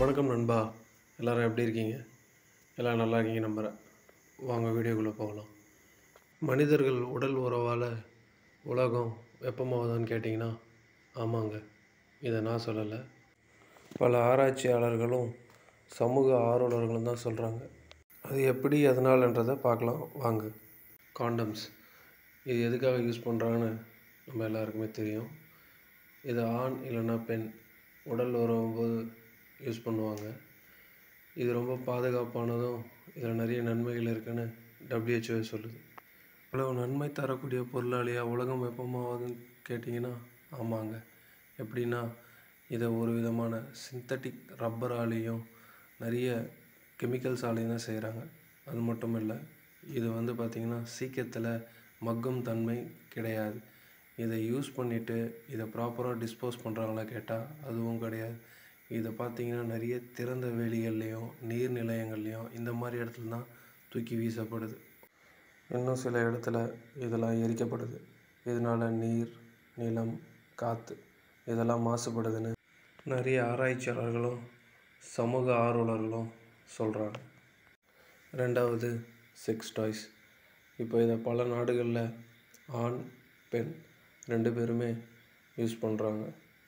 வணக்கம் நண்பா எல்லாரும் எப்படி இருக்கீங்க எல்லாம் நல்லா இருக்கீங்க நம்புகிறேன் வாங்க வீடியோக்குள்ளே போகலாம் மனிதர்கள் உடல் உறவால் உலகம் வெப்பமாகுதான்னு கேட்டிங்கன்னா ஆமாங்க இதை நான் சொல்லலை பல ஆராய்ச்சியாளர்களும் சமூக ஆர்வலர்களும் தான் சொல்கிறாங்க அது எப்படி எதனாலன்றதை பார்க்கலாம் வாங்க காண்டம்ஸ் இது எதுக்காக யூஸ் பண்ணுறாங்கன்னு நம்ம எல்லாருக்குமே தெரியும் இது ஆண் இல்லைன்னா பெண் உடல் உறவும்போது யூஸ் பண்ணுவாங்க இது ரொம்ப பாதுகாப்பானதும் இதில் நிறைய நன்மைகள் இருக்குன்னு WHO சொல்லுது இவ்வளவு நன்மை தரக்கூடிய பொருளாளியா உலகம் வெப்பமாகுதுன்னு கேட்டிங்கன்னா ஆமாங்க எப்படின்னா இதை ஒரு விதமான சிந்தட்டிக் ரப்பராலேயும் நிறைய கெமிக்கல்ஸாலேயும் தான் செய்கிறாங்க அது மட்டும் இல்லை இது வந்து பார்த்திங்கன்னா சீக்கிரத்தில் மக்கும் தன்மை கிடையாது இதை யூஸ் பண்ணிவிட்டு இதை ப்ராப்பராக டிஸ்போஸ் பண்ணுறாங்களா கேட்டால் அதுவும் கிடையாது இதை பார்த்தீங்கன்னா நிறைய திறந்த வெளிகள்லேயும் நீர்நிலையங்கள்லேயும் இந்த மாதிரி இடத்துல தான் தூக்கி வீசப்படுது இன்னும் சில இடத்துல இதெல்லாம் எரிக்கப்படுது இதனால் நீர் நிலம் காற்று இதெல்லாம் மாசுபடுதுன்னு நிறைய ஆராய்ச்சியாளர்களும் சமூக ஆர்வலர்களும் சொல்கிறாங்க ரெண்டாவது செக்ஸ் டாய்ஸ் இப்போ இதை பல நாடுகளில் ஆண் பெண் ரெண்டு பேருமே யூஸ் பண்ணுறாங்க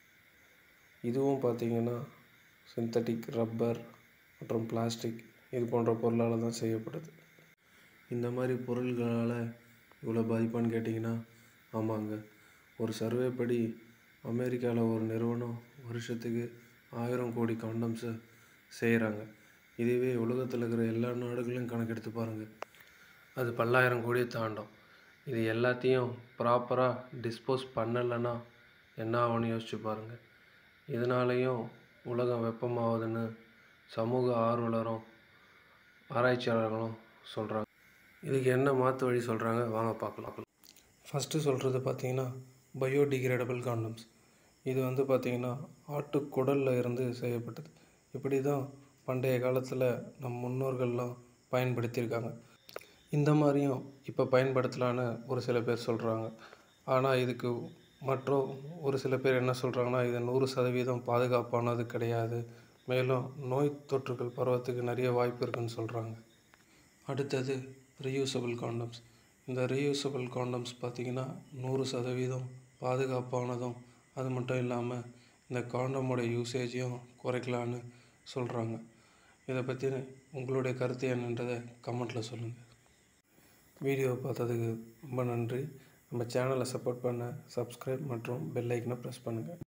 இதுவும் பார்த்திங்கன்னா சிந்தட்டிக் ரப்பர் மற்றும் பிளாஸ்டிக் இது போன்ற பொருளால் தான் செய்யப்படுது இந்த மாதிரி பொருள்களால் இவ்வளோ பாதிப்பான்னு கேட்டிங்கன்னா ஆமாங்க ஒரு சர்வே படி அமெரிக்காவில் ஒரு நிறுவனம் வருஷத்துக்கு ஆயிரம் கோடி காண்டம்ஸை செய்கிறாங்க இதுவே உலகத்தில் இருக்கிற எல்லா நாடுகளையும் கணக்கெடுத்து பாருங்கள் அது பல்லாயிரம் கோடியை தாண்டும் இது எல்லாத்தையும் ப்ராப்பராக டிஸ்போஸ் பண்ணலைன்னா என்ன ஆகும்னு யோசிச்சு பாருங்கள் இதனாலேயும் உலகம் வெப்பமாகுதுன்னு சமூக ஆர்வலரும் ஆராய்ச்சியாளர்களும் சொல்கிறாங்க இதுக்கு என்ன மாற்று வழி சொல்கிறாங்க வாங்க பார்க்கலாம் ஃபஸ்ட்டு சொல்கிறது பார்த்தீங்கன்னா பயோடிகிரேடபிள் காண்டம்ஸ் இது வந்து பார்த்திங்கன்னா ஆட்டு குடலில் இருந்து செய்யப்பட்டது இப்படி தான் பண்டைய காலத்தில் நம் முன்னோர்கள்லாம் பயன்படுத்தியிருக்காங்க இந்த மாதிரியும் இப்போ பயன்படுத்தலான்னு ஒரு சில பேர் சொல்கிறாங்க ஆனால் இதுக்கு மற்றும் ஒரு சில பேர் என்ன சொல்கிறாங்கன்னா இது நூறு சதவீதம் பாதுகாப்பானது கிடையாது மேலும் நோய் தொற்றுகள் பரவத்துக்கு நிறைய வாய்ப்பு இருக்குன்னு சொல்கிறாங்க அடுத்தது ரீயூசபிள் காண்டம்ஸ் இந்த ரீயூசபிள் காண்டம்ஸ் பார்த்திங்கன்னா நூறு சதவீதம் பாதுகாப்பானதும் அது மட்டும் இல்லாமல் இந்த காண்டமோட யூசேஜையும் குறைக்கலான்னு சொல்கிறாங்க இதை பற்றி உங்களுடைய கருத்து என்னன்றதை கமெண்ட்டில் சொல்லுங்கள் வீடியோ பார்த்ததுக்கு ரொம்ப நன்றி நம்ம சேனலை சப்போர்ட் பண்ண சப்ஸ்கிரைப் மற்றும் பெல் ஐக்கனை ப்ரெஸ் பண்ணுங்கள்